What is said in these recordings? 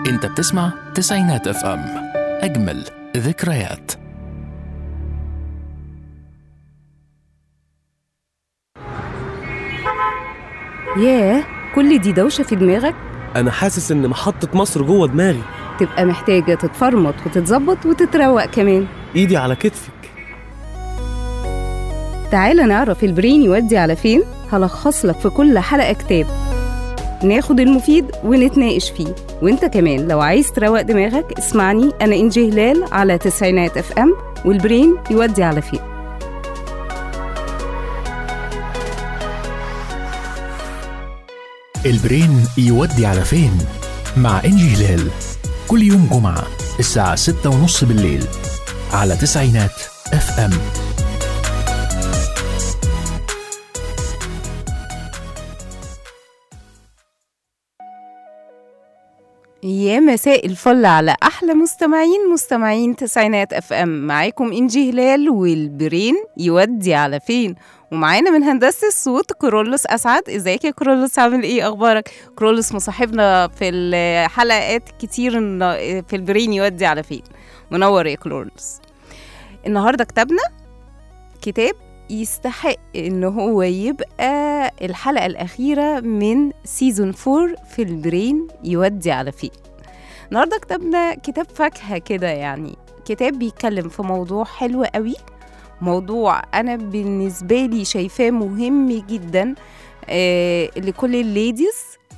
انت بتسمع تسعينات اف ام اجمل ذكريات ياه كل دي دوشة في دماغك انا حاسس ان محطة مصر جوه دماغي تبقى محتاجة تتفرمط وتتظبط وتتروق كمان ايدي على كتفك تعالى نعرف البرين يودي على فين هلخص لك في كل حلقة كتاب ناخد المفيد ونتناقش فيه وانت كمان لو عايز تروق دماغك اسمعني انا انجي هلال على تسعينات اف ام والبرين يودي على فين البرين يودي على فين مع انجي هلال كل يوم جمعة الساعة ستة ونص بالليل على تسعينات اف ام يا مساء الفل على احلى مستمعين مستمعين تسعينات اف ام معاكم انجي هلال والبرين يودي على فين ومعانا من هندسه الصوت كرولوس اسعد ازيك يا كرولوس عامل ايه اخبارك كرولوس مصاحبنا في الحلقات كتير إن- في البرين يودي على فين منور يا كرولوس النهارده كتابنا كتاب يستحق ان هو يبقى الحلقه الاخيره من سيزون 4 في البرين يودي على فين النهارده كتابنا كتاب فاكهه كده يعني كتاب بيتكلم في موضوع حلو قوي موضوع انا بالنسبه لي شايفاه مهم جدا آه لكل الليديز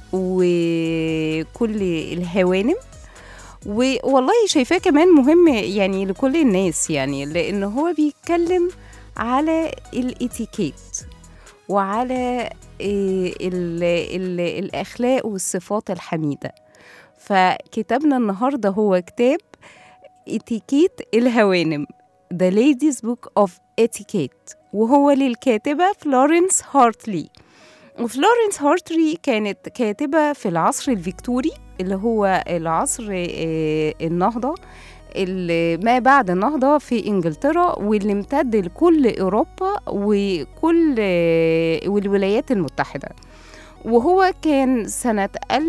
وكل الهوانم والله شايفاه كمان مهم يعني لكل الناس يعني لان هو بيتكلم على الاتيكيت وعلى آه، ال ال الاخلاق والصفات الحميده فكتابنا النهارده هو كتاب اتيكيت الهوانم The Ladies Book of Etiquette وهو للكاتبة فلورنس هارتلي وفلورنس هارتلي كانت كاتبة في العصر الفيكتوري اللي هو العصر آه، النهضة اللي ما بعد النهضة في إنجلترا واللي امتد لكل أوروبا وكل آه، والولايات المتحدة وهو كان سنة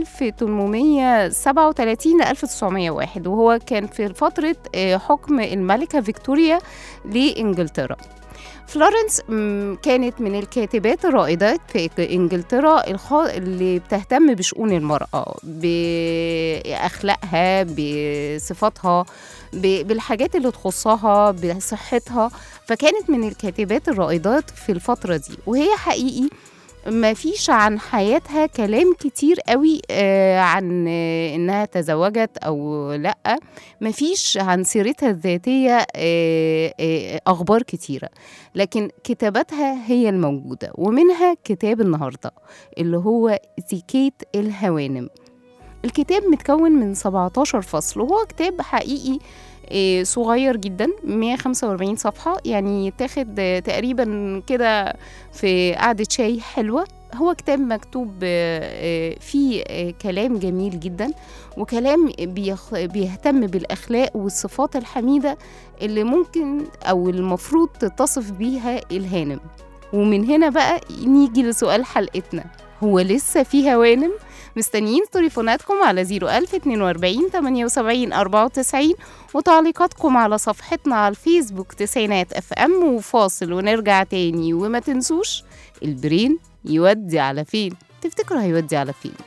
1837 ل 1901 وهو كان في فترة آه، حكم الملكة فيكتوريا لإنجلترا فلورنس مم، كانت من الكاتبات الرائدات في إنجلترا الخا- اللي بتهتم بشؤون المرأة بأخلاقها بصفاتها ب- بالحاجات اللي تخصها بصحتها فكانت من الكاتبات الرائدات في الفترة دي وهي حقيقي ما فيش عن حياتها كلام كتير قوي آه، عن آه، انها تزوجت او لا ما فيش عن سيرتها الذاتيه آه، آه، اخبار كتيره لكن كتاباتها هي الموجوده ومنها كتاب النهارده اللي هو اتيكيت الهوانم الكتاب متكون من 17 فصل وهو كتاب حقيقي آه، صغير جدا 145 صفحة يعني يتاخد آه، تقريبا كده في قعدة شاي حلوة هو كتاب مكتوب آه، آه، فيه آه، كلام جميل جدا وكلام بيخ- بيهتم بالأخلاق والصفات الحميدة اللي ممكن أو المفروض تتصف بيها الهانم ومن هنا بقى نيجي لسؤال حلقتنا هو لسه في هوانم مستنيين تليفوناتكم على 01042 78 94 وتعليقاتكم على صفحتنا على الفيسبوك تسعينات اف ام وفاصل ونرجع تاني وما تنسوش البرين يودي على فين تفتكروا هيودي على فين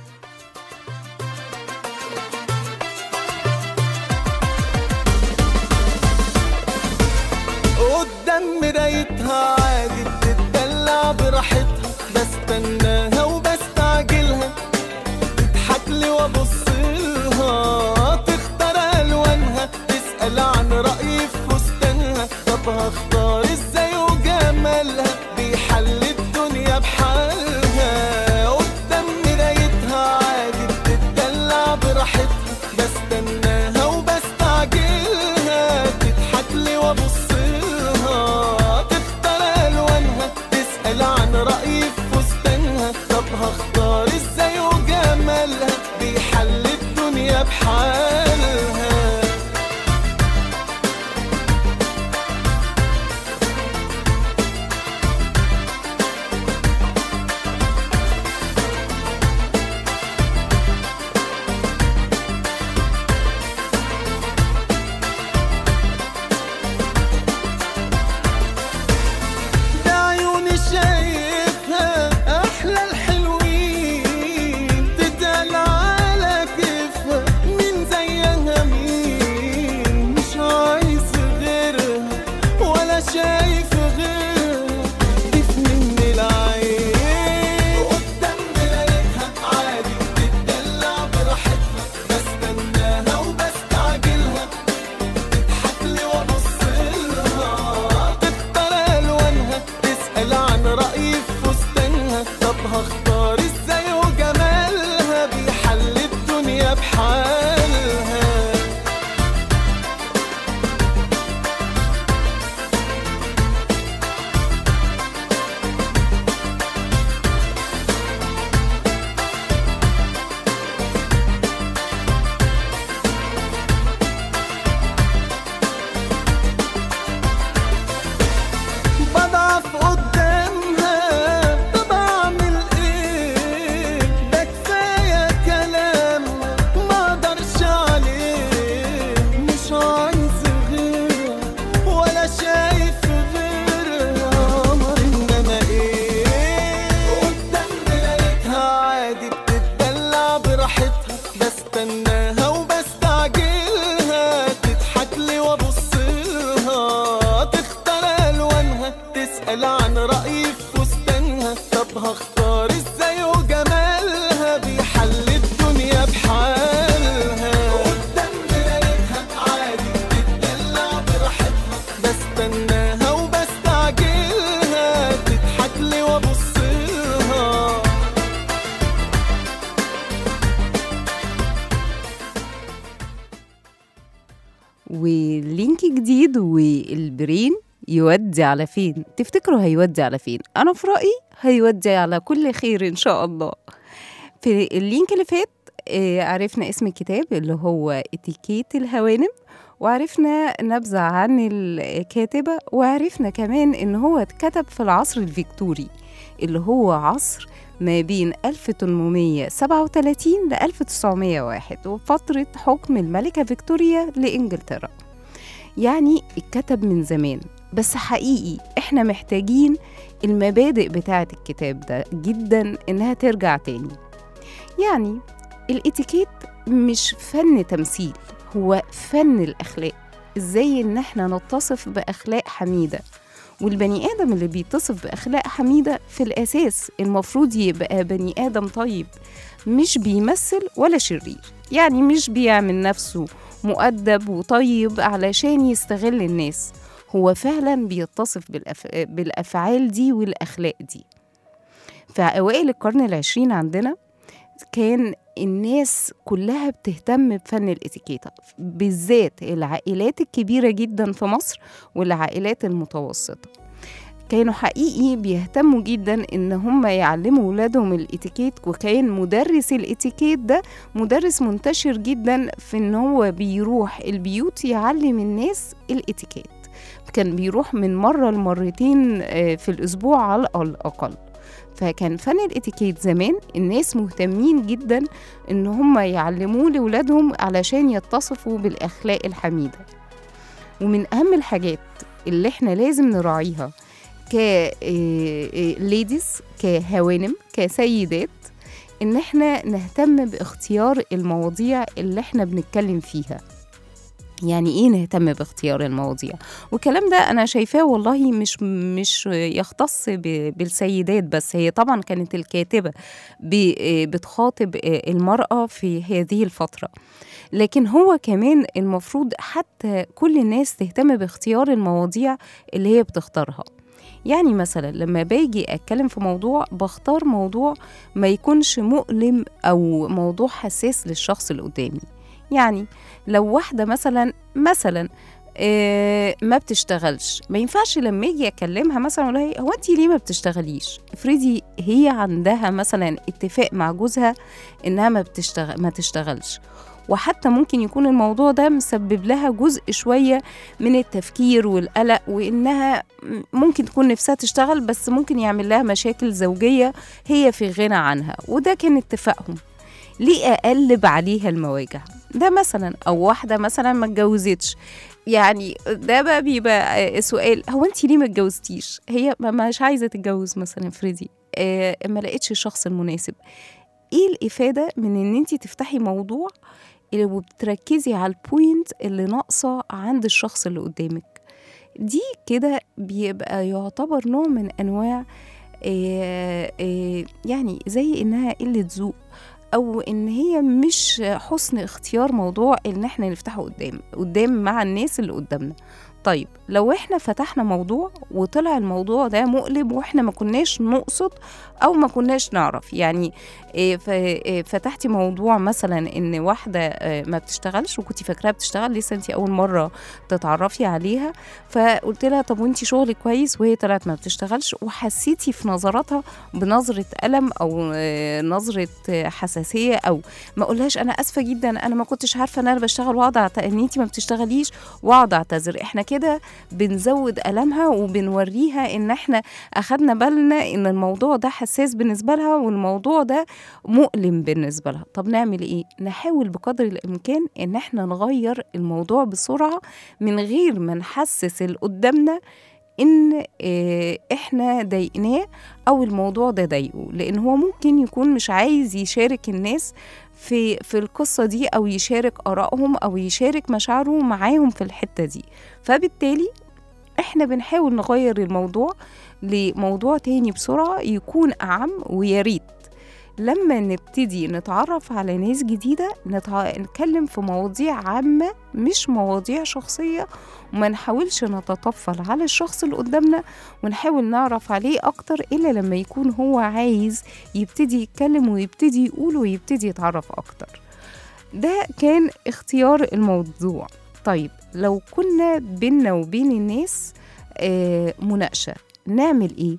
قدام مرايتها عادي بتتدلع براحتها بستناها وبستعجلها تضحك لي وابص لها تختار الوانها تسال عن رايي في فستانها طب هختار ازاي وجمالها بيحل الدنيا بحالها قدام مرايتها عادي بتتدلع براحتها بستناها وبستعجلها تضحك لي وابص لها تختار الوانها تسال عن رايي في فستانها طب هختار ازاي وجمالها بيحل الدنيا بحالها ولينك جديد والبرين يودي على فين تفتكروا هيودي على فين انا في رايي هيودي على كل خير ان شاء الله في اللينك اللي فات آه، عرفنا اسم الكتاب اللي هو اتيكيت الهوانم وعرفنا نبذة عن الكاتبة وعرفنا كمان إن هو اتكتب في العصر الفيكتوري اللي هو عصر ما بين 1837 ل 1901 وفترة حكم الملكة فيكتوريا لإنجلترا يعني اتكتب من زمان بس حقيقي احنا محتاجين المبادئ بتاعة الكتاب ده جدا إنها ترجع تاني يعني الاتيكيت مش فن تمثيل هو فن الأخلاق إزاي إن احنا نتصف بأخلاق حميدة والبني آدم اللي بيتصف بأخلاق حميدة في الأساس المفروض يبقى بني آدم طيب مش بيمثل ولا شرير يعني مش بيعمل نفسه مؤدب وطيب علشان يستغل الناس هو فعلا بيتصف بالأف... بالأفعال دي والأخلاق دي في أوائل القرن العشرين عندنا كان الناس كلها بتهتم بفن الاتيكيتا بالذات العائلات الكبيرة جدا في مصر والعائلات المتوسطة كانوا حقيقي بيهتموا جدا ان هم يعلموا ولادهم الاتيكيت وكان مدرس الاتيكيت ده مدرس منتشر جدا في ان هو بيروح البيوت يعلم الناس الاتيكيت كان بيروح من مرة لمرتين آه، في الأسبوع على الأقل فكان فن الاتيكيت زمان الناس مهتمين جدا ان هم يعلموه لاولادهم علشان يتصفوا بالاخلاق الحميده ومن اهم الحاجات اللي احنا لازم نراعيها كليديز كهوانم كسيدات ان احنا نهتم باختيار المواضيع اللي احنا بنتكلم فيها يعني ايه نهتم باختيار المواضيع والكلام ده انا شايفاه والله مش مش يختص ب- بالسيدات بس هي طبعا كانت الكاتبه ب- بتخاطب المراه في هذه الفتره لكن هو كمان المفروض حتى كل الناس تهتم باختيار المواضيع اللي هي بتختارها يعني مثلا لما باجي اتكلم في موضوع بختار موضوع ما يكونش مؤلم او موضوع حساس للشخص اللي قدامي يعني لو واحده مثلا مثلا آه، ما بتشتغلش ما ينفعش لما اجي اكلمها مثلا اقول لها هو انت ليه ما بتشتغليش افرضي هي عندها مثلا اتفاق مع جوزها انها ما بتشتغل ما تشتغلش وحتى ممكن يكون الموضوع ده مسبب لها جزء شوية من التفكير والقلق وإنها ممكن تكون نفسها تشتغل بس ممكن يعمل لها مشاكل زوجية هي في غنى عنها وده كان اتفاقهم ليه أقلب عليها المواجع ده مثلا أو واحدة مثلا ما اتجوزتش يعني ده بقى بيبقى سؤال هو انت ليه ما اتجوزتيش هي ما- مش عايزه تتجوز مثلا فريدي آه ما لقيتش الشخص المناسب ايه الافاده من ان انت تفتحي موضوع اللي وبتركزي على البوينت اللي ناقصه عند الشخص اللي قدامك دي كده بيبقى يعتبر نوع من انواع آه آه يعني زي انها قله ذوق او ان هي مش حسن اختيار موضوع ان احنا نفتحه قدام قدام مع الناس اللي قدامنا طيب لو احنا فتحنا موضوع وطلع الموضوع ده مقلب واحنا ما كناش نقصد او ما كناش نعرف يعني إيه ف- إيه فتحتي موضوع مثلا ان واحده آه، ما بتشتغلش وكنتي فاكراها بتشتغل لسه انت اول مره تتعرفي عليها فقلت لها طب وانت شغلك كويس وهي طلعت ما بتشتغلش وحسيتي في نظراتها بنظره الم او آه، نظره آه، حساسيه او ما اقولهاش انا اسفه جدا انا ما كنتش عارفه ان انا بشتغل واقعد أعت- ان انت ما بتشتغليش واقعد اعتذر احنا كده بنزود المها وبنوريها ان احنا اخدنا بالنا ان الموضوع ده حساس بالنسبه لها والموضوع ده مؤلم بالنسبه لها طب نعمل ايه نحاول بقدر الامكان ان احنا نغير الموضوع بسرعه من غير ما نحسس اللي قدامنا ان آه، احنا ضايقناه او الموضوع ده ضايقه لان هو ممكن يكون مش عايز يشارك الناس في في القصه دي او يشارك ارائهم او يشارك مشاعره معاهم في الحته دي فبالتالي احنا بنحاول نغير الموضوع لموضوع تاني بسرعه يكون اعم ويا ريت لما نبتدي نتعرف على ناس جديدة نتع... نتكلم في مواضيع عامة مش مواضيع شخصية وما نحاولش نتطفل على الشخص اللي قدامنا ونحاول نعرف عليه أكتر إلا لما يكون هو عايز يبتدي يتكلم ويبتدي يقول ويبتدي يتعرف أكتر ده كان اختيار الموضوع طيب لو كنا بينا وبين الناس آه، مناقشة نعمل ايه؟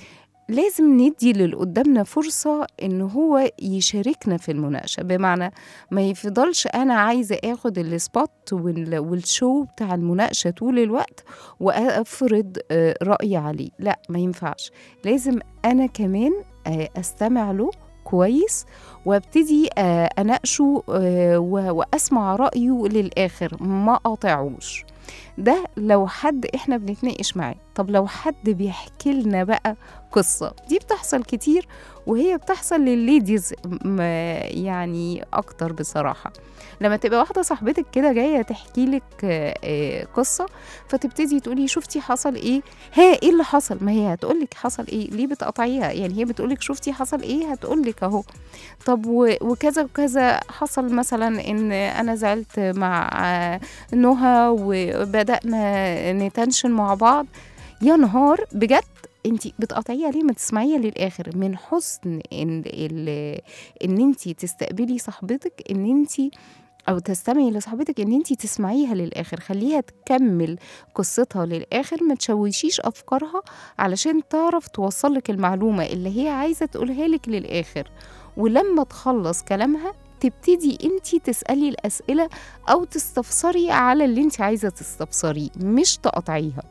لازم ندي للي قدامنا فرصة إن هو يشاركنا في المناقشة بمعنى ما يفضلش أنا عايزة آخد السبوت وال- والشو بتاع المناقشة طول الوقت وأفرض آه، رأيي عليه لا ما ينفعش لازم أنا كمان آه، أستمع له كويس وابتدي آه، اناقشه آه، و- واسمع رايه للاخر ما اقاطعوش ده لو حد احنا بنتناقش معاه طب لو حد بيحكي لنا بقى قصه دي بتحصل كتير وهي بتحصل للليديز م- يعني اكتر بصراحه لما تبقى واحده صاحبتك كده جايه تحكي لك آه، آه، قصه فتبتدي تقولي شفتي حصل ايه ها ايه اللي حصل ما هي هتقول لك حصل ايه ليه بتقطعيها يعني هي بتقول لك شفتي حصل ايه هتقول لك اهو طب و- وكذا وكذا حصل مثلا ان انا زعلت مع آه، نهى وبدانا نتنشن مع بعض يا نهار بجد انت بتقاطعيها ليه ما تسمعيها للاخر من حسن ان ال- ان انت تستقبلي صاحبتك ان انت او تستمعي لصاحبتك ان انت تسمعيها للاخر خليها تكمل قصتها للاخر ما تشوشيش افكارها علشان تعرف توصل لك المعلومه اللي هي عايزه تقولها لك للاخر ولما تخلص كلامها تبتدي انت تسالي الاسئله او تستفسري على اللي انت عايزه تستفسريه مش تقطعيها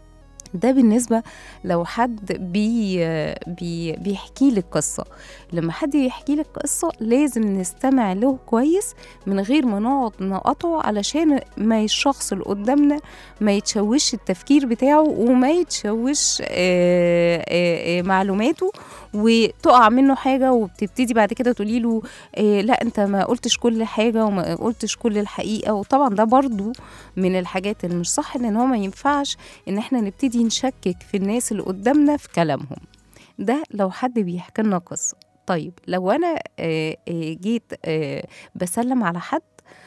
ده بالنسبة لو حد بي بي بيحكي لك قصة لما حد يحكي لك قصة لازم نستمع له كويس من غير ما نقعد نقطعه علشان ما الشخص اللي قدامنا ما يتشوش التفكير بتاعه وما يتشوش آه، آه، آه، معلوماته وتقع منه حاجة وبتبتدي بعد كده تقولي له آه، لا انت ما قلتش كل حاجة وما قلتش كل الحقيقة وطبعا ده برضو من الحاجات اللي مش صح لان هو ما ينفعش ان احنا نبتدي نشكك في الناس اللي قدامنا في كلامهم ده لو حد بيحكي لنا قصة طيب لو انا آه، آه، جيت آه، بسلم على حد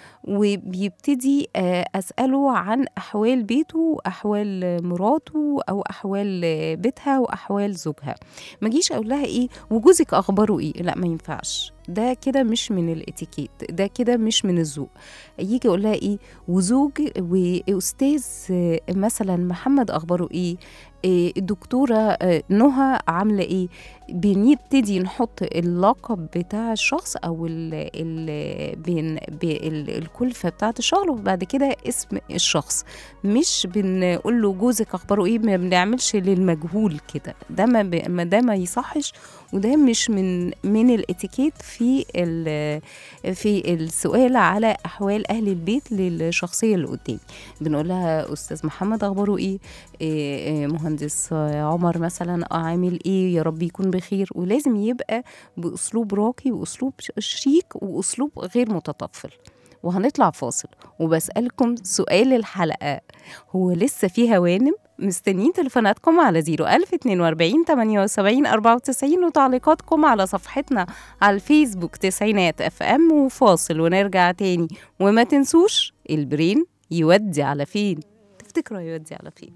وبيبتدي آه، أسأله عن أحوال بيته وأحوال مراته أو أحوال بيتها وأحوال زوجها ما جيش أقول لها إيه وجوزك أخباره إيه لا ما ينفعش ده كده مش من الاتيكيت ده كده مش من الذوق يجي يقول لها ايه وزوج واستاذ آه، مثلا محمد اخباره ايه آه، الدكتوره آه، نهى عامله ايه بنبتدي نحط اللقب بتاع الشخص او ال ال بين ب- ال- الكلفه بتاعه الشغل وبعد كده اسم الشخص مش بنقول له جوزك اخباره ايه ما بنعملش للمجهول كده ده ما ب- ما ده ما يصحش وده مش من من الاتيكيت في ال- في السؤال على احوال اهل البيت للشخصيه اللي قدامي بنقول لها استاذ محمد اخباره ايه إيه، إيه، مهندس آه، عمر مثلا آه، عامل ايه يا رب يكون بخير ولازم يبقى باسلوب راقي واسلوب ش- شيك واسلوب غير متطفل وهنطلع فاصل وبسألكم سؤال الحلقة هو لسه في هوانم مستنيين تليفوناتكم على 01042 78 94 وتعليقاتكم على صفحتنا على الفيسبوك تسعينات اف ام وفاصل ونرجع تاني وما تنسوش البرين يودي على فين تفتكروا يودي على فين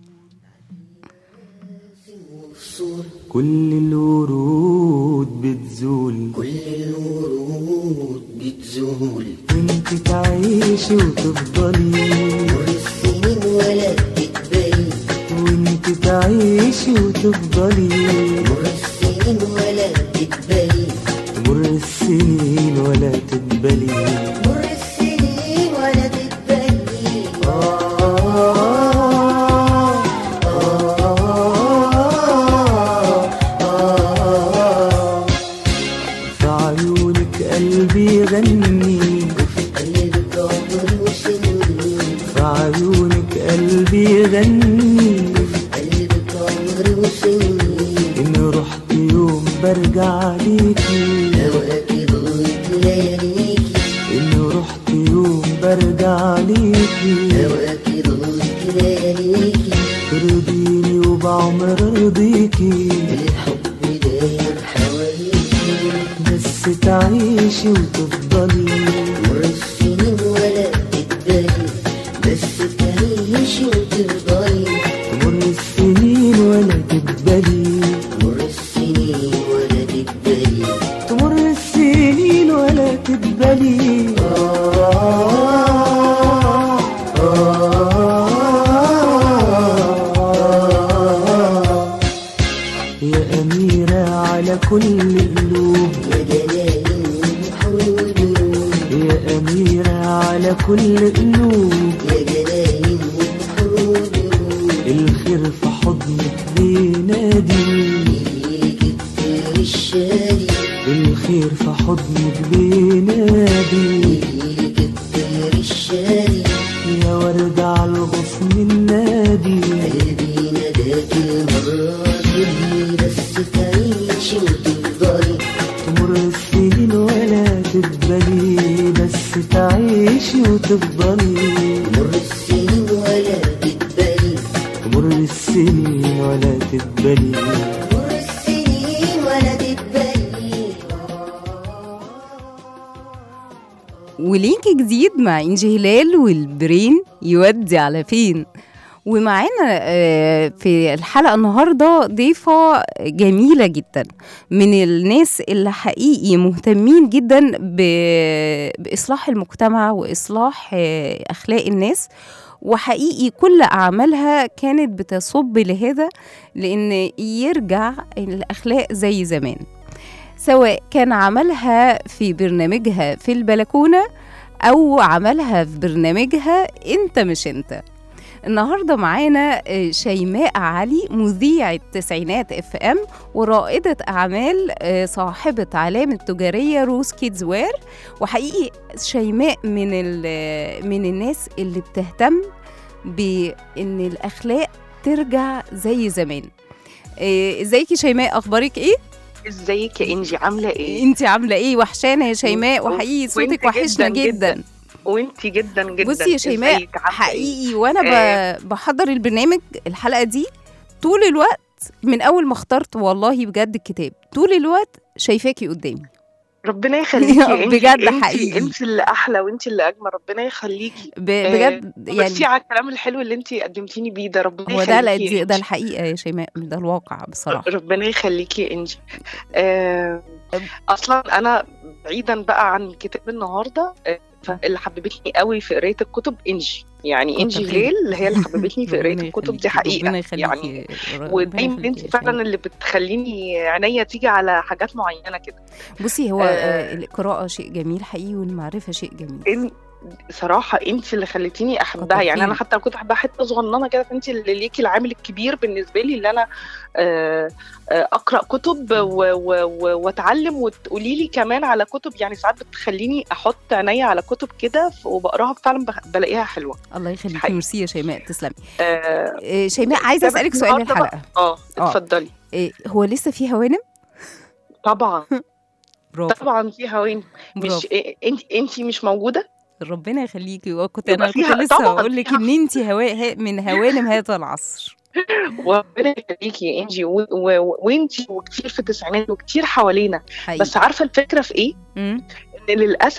كل الورود بتزول كل الورود بتزول وانت تعيشي وتفضلي مر السنين ولا بتقبل وانت تعيشي وتفضلي مر السنين ولا بتقبل تمر السنين ولا تقبلي مر السنين ولا تقبل في عيونك قلبي غني قلبك عمر وسنين في عيونك قلبي غني قلبك عمر وسنين ان رحت يوم برجع ليكي لو اكيد ضلت لياليكي ان رحت يوم برجع ليكي لو اكيد ضلت لياليكي ترضيني وبعمر ارضيكي الحب داير حواليكي بس تعيشي وتفضلي مر السنين ولا تقبلي بس تعيشي وتفضلي تمر السنين ولا تقبلي مر السنين ولا تقبلي تمر السنين ولا تقبلي آه آه على كل قلوب يا جناين وبحور الخير في حضنك بينادي ليك الطير الشادي الخير في حضنك بينادي ليك الطير الشادي يا ورد على الغصن النادي قلبي نداك المرة دي بس تعيشي وتفضلي تمر السنين ولا تقبلي بس تعيشي وتفضلي مر السنين ولا تقبلي تمر السنين ولا تقبلي مر السنين ولا تقبلي ولينك جديد مع انجي هلال والبرين يودي على فين ومعانا آه، في الحلقة النهاردة ضيفة جميلة جدا من الناس اللي حقيقي مهتمين جدا ب- بإصلاح المجتمع وإصلاح آه، أخلاق الناس وحقيقي كل أعمالها كانت بتصب لهذا لأن يرجع الأخلاق زي زمان سواء كان عملها في برنامجها في البلكونة أو عملها في برنامجها أنت مش أنت النهارده معانا آه، شيماء علي مذيعة تسعينات اف ام ورائدة أعمال آه، صاحبة علامة تجارية روس كيدز وير وحقيقي شيماء من ال- من الناس اللي بتهتم بإن الأخلاق ترجع زي زمان آه، ازيك يا شيماء اخبارك ايه ازيك يا انجي عامله ايه انت عامله ايه وحشانه يا شيماء و- وحقيقي صوتك وانت وحشنا جداً جدا, جداً. وانتي جدا جدا بصي يا شيماء ازيك؟ عاملة حقيقي وانا آه. ب... بحضر البرنامج الحلقه دي طول الوقت من اول ما اخترت والله بجد الكتاب طول الوقت شايفاكي قدامي إيه؟ ربنا يخليكي يا انجي بجد انتي- حقيقي. انتي اللي احلى وانتي اللي اجمل ربنا يخليكي ب... بجد يعني يعني على الكلام الحلو اللي انتي قدمتيني بيه ده ربنا هو ده يخليكي لا- يا ده إنجي. الحقيقه يا شيماء ده الواقع بصراحه ربنا يخليكي يا انجي آه اصلا انا بعيدا بقى عن كتاب النهارده آه، اللي حببتني قوي في قرايه الكتب انجي يعني انجي كتر خيرك. هلال هي اللي حببتني في قرايه ربنا الكتب دي يخليكي، ربنا حقيقه يعني يخليكي ربنا ودايما يخليكي انت يا فعلا شيماء. اللي بتخليني عينيا تيجي على حاجات معينه كده بصي هو آه. آه، القراءه شيء جميل حقيقي والمعرفه شيء جميل إن صراحة انت اللي خليتيني احبها كتر يعني انا خيرك. حتى لو كنت احبها حتة صغننة كده فانت اللي ليكي العامل الكبير بالنسبة لي اللي انا آه، آه، اقرا كتب و- و- و- واتعلم وتقولي لي كمان على كتب يعني ساعات بتخليني احط عينيا على كتب كده ف- وبقراها فعلا بخ- بلاقيها حلوة الله يخليكي حقيقي. ميرسي يا شيماء تسلمي آه، آه، شيماء عايزه كتابك اسالك سؤال النهاردة بقى- الحلقه اه آه. اتفضلي آه، هو لسه في هوانم طبعا برافو طبعا في هوين برافو مش انت انت مش موجودة ربنا يخليكي وكنت يبقى انا كنت فيها- لسه طبعاً هقول لك فيها. ان انت هوا... ها- من هوانم هذا العصر وربنا يخليكي يا انجي و- و- وانتي وكتير في التسعينات وكتير حوالينا حقيقي بس عارفه الفكره في ايه؟ مم. ان للاسف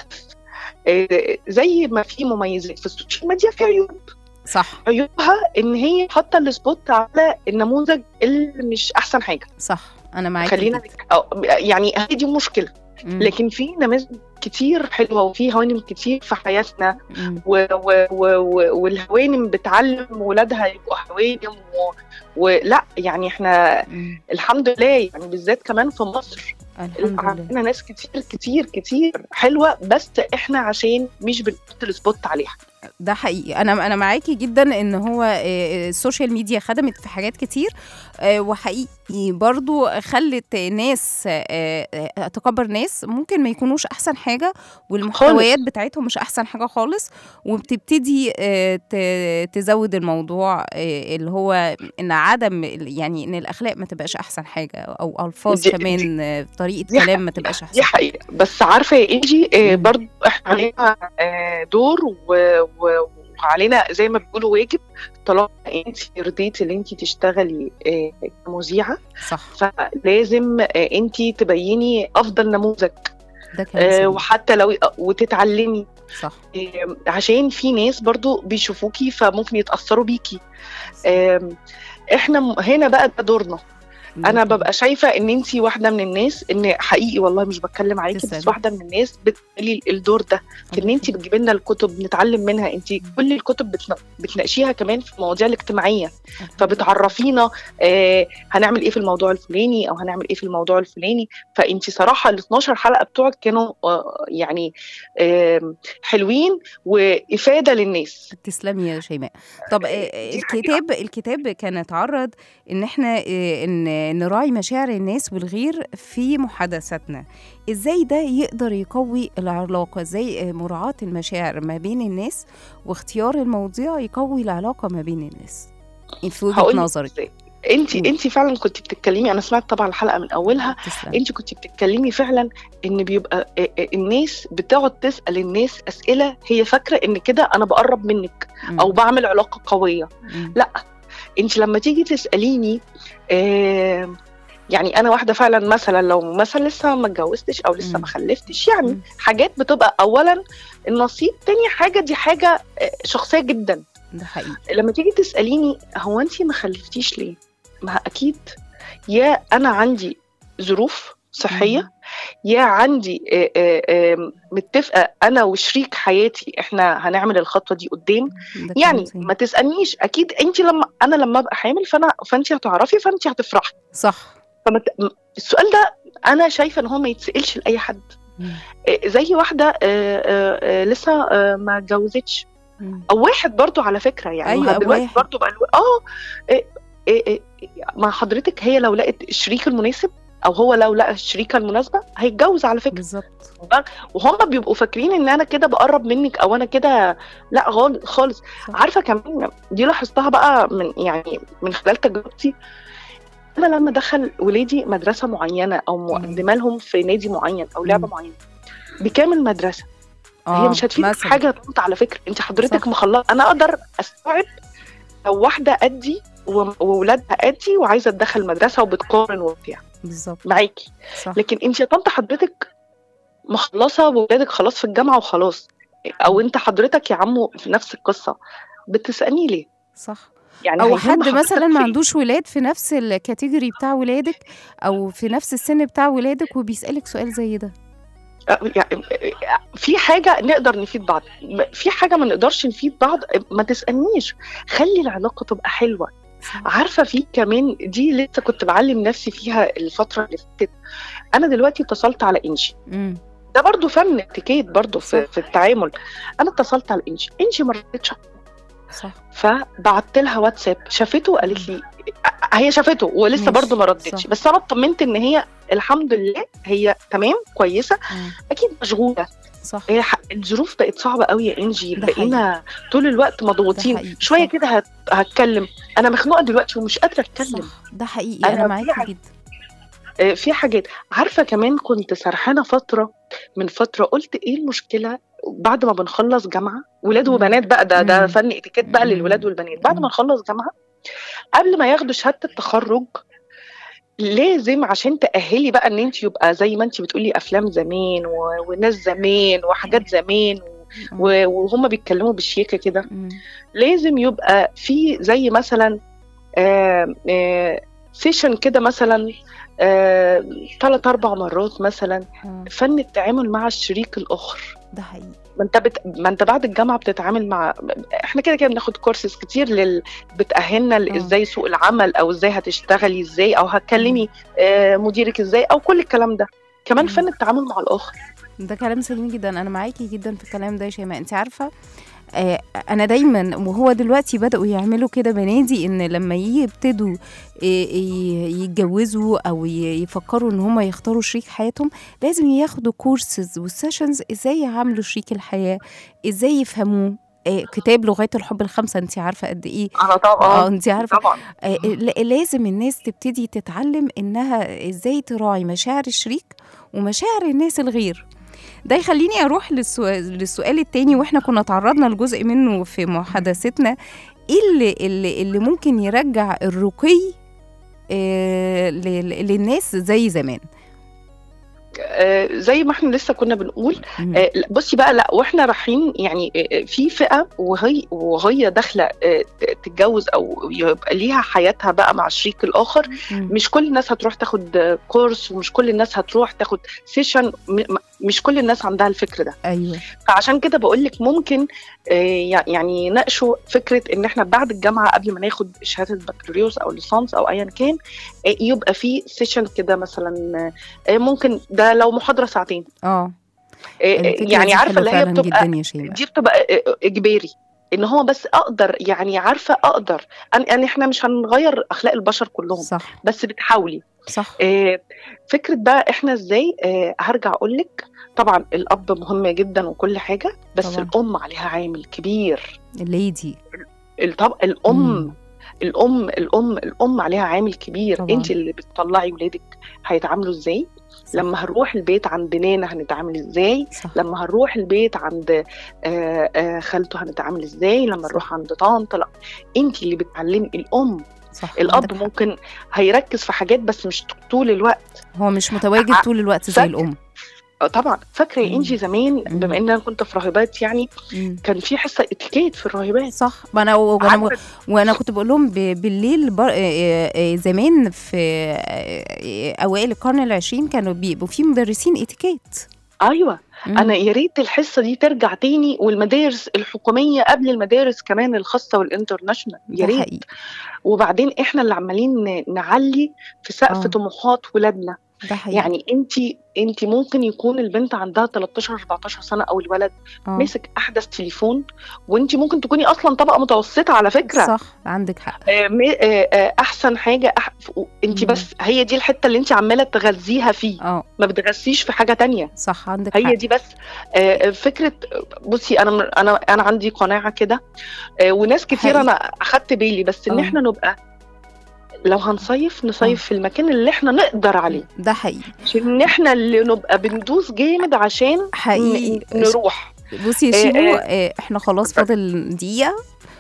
آه، زي ما في مميزات في السوشيال ميديا في عيوب صح عيوبها ان هي حاطه السبوت على النموذج اللي مش احسن حاجه صح انا معاكي خلينا جدا. أو يعني هي دي مشكله مم. لكن في نماذج كتير حلوه وفي هوانم كتير في حياتنا مم. و و و و والهوانم بتعلم ولادها يبقوا هوانم و ولا يعني احنا مم. الحمد لله يعني بالذات كمان في مصر الحمد لله عندنا ناس كتير كتير كتير حلوه بس احنا عشان مش بنحط السبوت عليها ده حقيقي انا انا معاكي جدا ان هو آه، السوشيال ميديا خدمت في حاجات كتير آه، وحقيقي برضو خلت ناس آه، آه، تكبر ناس ممكن ما يكونوش احسن حاجه والمحتويات بتاعتهم مش احسن حاجه خالص وبتبتدي آه، ت- تزود الموضوع آه، اللي هو ان عدم يعني ان الاخلاق ما تبقاش احسن حاجه او الفاظ دي- كمان آه، طريقه دي كلام ما تبقاش احسن دي حقيقه بس عارفه يا انجي آه، مم. برضو احنا علينا آه، دور و- و- وعلينا زي ما بيقولوا واجب طالما انت رضيتي ان انت تشتغلي آه، كمذيعه صح فلازم انت تبيني افضل نموذج ده كلام آه، سليم. وحتى لو وتتعلمي صح آم، عشان في ناس برضو بيشوفوكي فممكن يتأثروا بيكي آم، احنا م- هنا بقى ده دورنا انا ببقى شايفه ان انت واحده من الناس ان حقيقي والله مش بتكلم عليكي تسلمي. بس واحده من الناس بتقلي الدور ده في ان انت بتجيبي لنا الكتب نتعلم منها انت كل الكتب بتنا- بتناقشيها كمان في المواضيع الاجتماعيه فبتعرفينا آه هنعمل ايه في الموضوع الفلاني او هنعمل ايه في الموضوع الفلاني فانت صراحه ال 12 حلقه بتوعك كانوا آه يعني آه حلوين وافاده للناس تسلمي يا شيماء طب آه، دي الكتاب الكتاب كان اتعرض ان احنا آه، ان نراعي مشاعر الناس والغير في محادثاتنا ازاي ده يقدر يقوي العلاقه ازاي آه، مراعاه المشاعر ما بين الناس واختيار المواضيع يقوي العلاقه ما بين الناس في وجهه هقول لك نظرك إزاي. انت قولي. انت فعلا كنت بتتكلمي انا سمعت طبعا الحلقه من اولها تسلم انت كنت بتتكلمي فعلا ان بيبقى آه، آه، الناس بتقعد تسال الناس اسئله هي فاكره ان كده انا بقرب منك او بعمل علاقه قويه لا انت لما تيجي تساليني آه يعني انا واحده فعلا مثلا لو مثلا لسه ما اتجوزتش او لسه مم. ما خلفتش يعني مم. حاجات بتبقى اولا النصيب تاني حاجه دي حاجه آه، شخصيه جدا ده حقيقي لما تيجي تساليني هو انت ما خلفتيش ليه ما اكيد يا انا عندي ظروف صحيه يا عندي آه، آه، آه، متفقه انا وشريك حياتي احنا هنعمل الخطوه دي قدام ده كلام يعني سليم. ما تسالنيش اكيد انت لما انا لما ابقى حامل فانا فانت هتعرفي فانت هتفرحي صح فما ت- م- السؤال ده انا شايفه ان هو ما يتسالش لاي حد مم. آه، زي واحده آه، آه، آه، لسه آه، ما اتجوزتش مم. او واحد برضو على فكره يعني أيوة، ما أو دلوقتي واحد. برضو بقى الو- اه إيه إيه إيه مع حضرتك هي لو لقت الشريك المناسب او هو لو لقى الشريكه المناسبه هيتجوز على فكره بالظبط وهم بيبقوا فاكرين ان انا كده بقرب منك او انا كده لا غال- خالص صح. عارفه كمان دي لاحظتها بقى من يعني من خلال تجربتي انا لما دخل ولادي مدرسه معينه او مقدمه لهم في نادي معين او لعبه مم. معينه بكامل مدرسه هي مش هتفيدك في مثلاً. حاجه طنط على فكره انت حضرتك صح. مخلصه انا اقدر استوعب لو واحده قدي و- وولادها قدي وعايزه تدخل مدرسه وبتقارن وبتاع بالظبط معاكي صح لكن انت يا طنط حضرتك مخلصه وولادك خلاص في الجامعه وخلاص او انت حضرتك يا عمو في نفس القصه بتسالني ليه صح يعني او هيهم حد حضرتك مثلا في ما إيه؟ عندوش ولاد في نفس الكاتيجوري بتاع ولادك او في نفس السن بتاع ولادك وبيسالك سؤال زي ده آه، يعني آه، في حاجه نقدر نفيد بعض في حاجه ما نقدرش نفيد بعض ما تسالنيش خلي العلاقه تبقى حلوه عارفه في كمان دي لسه كنت بعلم نفسي فيها الفتره اللي فاتت انا دلوقتي اتصلت على انجي امم ده برضو فن اتيكيت برضو في, صح. في التعامل انا اتصلت على انجي انجي ما ردتش صح فبعت لها واتساب شافته وقالت لي هي شافته ولسه ماشي، برضو ما ردتش صح. بس انا اطمنت ان هي الحمد لله هي تمام كويسه مم. اكيد مشغوله صح هي ح- الظروف بقت صعبه قوي يا انجي ده بقينا طول الوقت ده مضغوطين حقيقي، شويه صح. كده هت- هتكلم انا مخنوقه دلوقتي ومش قادره اتكلم صح ده حقيقي أنا انا في معاكي حاجة- جدا آه، في حاجات عارفه كمان كنت سرحانه فتره من فتره قلت ايه المشكله بعد ما بنخلص جامعه ولاد مم. وبنات بقى ده ده مم. فن اتيكيت بقى مم. للولاد والبنات بعد مم. ما نخلص جامعه قبل ما ياخدوا شهاده التخرج لازم عشان تأهلي بقى ان انت يبقى زي ما انت بتقولي افلام زمان و... وناس زمان وحاجات زمان و... وهم بيتكلموا بالشياكه كده مم. لازم يبقى في زي مثلا سيشن كده مثلا ثلاث اربع مرات مثلا آه، فن التعامل مع الشريك الاخر ده حقيقي ما انت بت... ما انت بعد الجامعه بتتعامل مع احنا كده كده بناخد كورسز كتير لل... بتاهلنا ل- آه. ازاي سوق العمل او ازاي هتشتغلي ازاي او هتكلمي آه، مديرك ازاي او كل الكلام ده كمان مم. فن التعامل مع الاخر ده كلام سليم جدا انا معاكي جدا في الكلام ده يا شيماء انت عارفه آه انا دايما وهو دلوقتي بداوا يعملوا كده بنادي ان لما يبتدوا ي- ي- يتجوزوا او ي- يفكروا ان هم يختاروا شريك حياتهم لازم ياخدوا كورسز وسيشنز ازاي يعاملوا شريك الحياه ازاي يفهموه آه كتاب لغايه الحب الخمسه انت عارفه قد ايه انا اه طبعا انت عارفه طبعا آه، لا- لازم الناس تبتدي تتعلم انها ازاي تراعي مشاعر الشريك ومشاعر الناس الغير ده يخليني اروح للسؤال, للسؤال التاني واحنا كنا تعرضنا لجزء منه في محادثتنا ايه اللي, اللي, اللي ممكن يرجع الرقي آه، لل- للناس زي زمان آه، زي ما احنا لسه كنا بنقول مم. آه، لا، بصي بقى لا واحنا رايحين يعني آه، في فئه وهي وهي داخله آه، ت- تتجوز او يبقى ليها حياتها بقى مع الشريك الاخر مم. مش كل الناس هتروح تاخد آه، كورس ومش كل الناس هتروح تاخد سيشن م- م- مش كل الناس عندها الفكر ده ايوه فعشان كده بقول لك ممكن آه، يع- يعني ناقشوا فكره ان احنا بعد الجامعه قبل ما ناخد شهاده البكالوريوس او ليسانس او ايا كان آه، يبقى في سيشن كده مثلا آه، ممكن ده لو محاضره ساعتين اه آه، الفكرة يعني دي عارفه حلوة اللي هي فعلا بتبقى جدا يا شيماء دي بتبقى آه، اجباري ان هو بس اقدر يعني عارفه اقدر أن يعني احنا مش هنغير اخلاق البشر كلهم صح بس بتحاولي صح آه، فكره بقى احنا ازاي آه، هرجع اقول لك طبعا الاب مهم جدا وكل حاجه بس طبعاً. الام عليها عامل كبير الليدي طب الام مم. الام الام الام عليها عامل كبير طبعاً. انت اللي بتطلعي ولادك هيتعاملوا ازاي صح. لما هنروح البيت عند نانا هنتعامل ازاي صح لما هنروح البيت عند آه، آه، خالته هنتعامل ازاي لما صح. نروح عند طنط لا انت اللي بتعلمي الام صح الاب عندك حق. ممكن هيركز في حاجات بس مش طول الوقت هو مش متواجد ع- طول الوقت زي فاكر- الام آه، طبعا فاكره يا مم. انجي زمان مم. بما ان انا كنت في راهبات يعني مم. كان في حصه اتيكيت في الراهبات صح ما انا وانا عارفة وانا كنت بقول لهم ب- بالليل بر... آه، آه، زمان في آه، اوائل القرن العشرين كانوا بيبقوا في مدرسين اتيكيت ايوه مم. انا يا ريت الحصه دي ترجع تاني والمدارس الحكوميه قبل المدارس كمان الخاصه والانترناشونال يا ده ريت حقيقي وبعدين احنا اللي عمالين ن- نعلي في سقف آه. طموحات ولادنا ده حقيقي يعني انت انت ممكن يكون البنت عندها 13 14 سنه او الولد آه. ماسك احدث تليفون وانت ممكن تكوني اصلا طبقه متوسطه على فكره صح عندك حق آه، م- آه، آه، احسن حاجه أح... انت مم. بس هي دي الحته اللي انت عماله تغذيها فيه اه ما بتغذيش في حاجه تانية صح عندك حق هي دي بس آه، فكره بصي انا انا انا عندي قناعه كده آه، وناس كتير حقيقي. انا اخدت بالي بس ان آه. احنا نبقى لو هنصيف نصيف في المكان اللي احنا نقدر عليه ده حقيقي مش ان احنا اللي نبقى بندوس جامد عشان حقيقي ن- نروح بصي يا آه، شيمو آه. آه، احنا خلاص فاضل دقيقة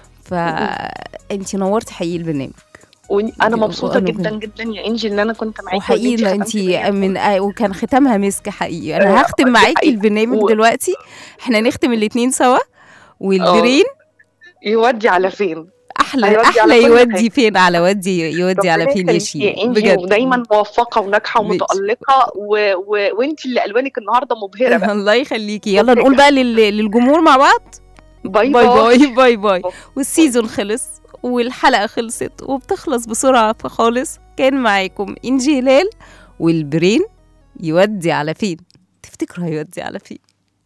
فانت نورتي حقيقي البرنامج وانا دي- مبسوطه وأنا جدا كمان. جدا يا انجي ان انا كنت معاكي وحقيقي انت من آه، وكان ختامها مسك حقيقي انا آه، هختم دي معاكي حقيقة. البرنامج و- دلوقتي احنا نختم الاتنين سوا والبرين يودي على فين احلى هيودي على احلى كل يودي حاجة. فين على ودي يودي على ربنا فين يا يخليكي شيمو يا انجي بجد ودايما موفقه وناجحه ماشي. ومتالقه و... و... وانت اللي الوانك النهارده مبهره بقى الله يخليكي يلا نقول بقى لل- للجمهور مع بعض باي باي باي باي باي باي والسيزون خلص والحلقة خلصت وبتخلص بسرعة فخالص كان معاكم إنجي هلال والبرين يودي على فين تفتكروا هيودي على فين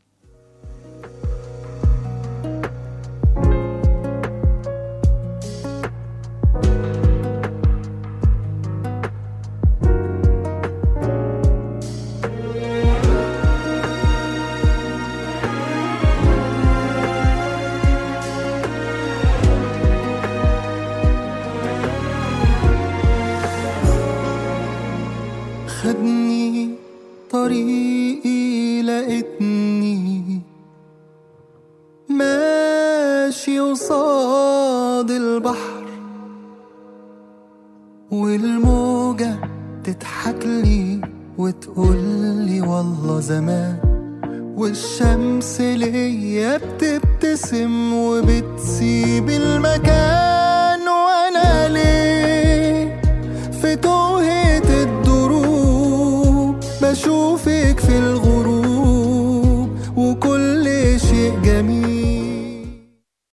خدني طريقي لقيتني ماشي قصاد البحر والموجة تضحك لي وتقولي والله زمان والشمس ليا بتبتسم وبتسيب المكان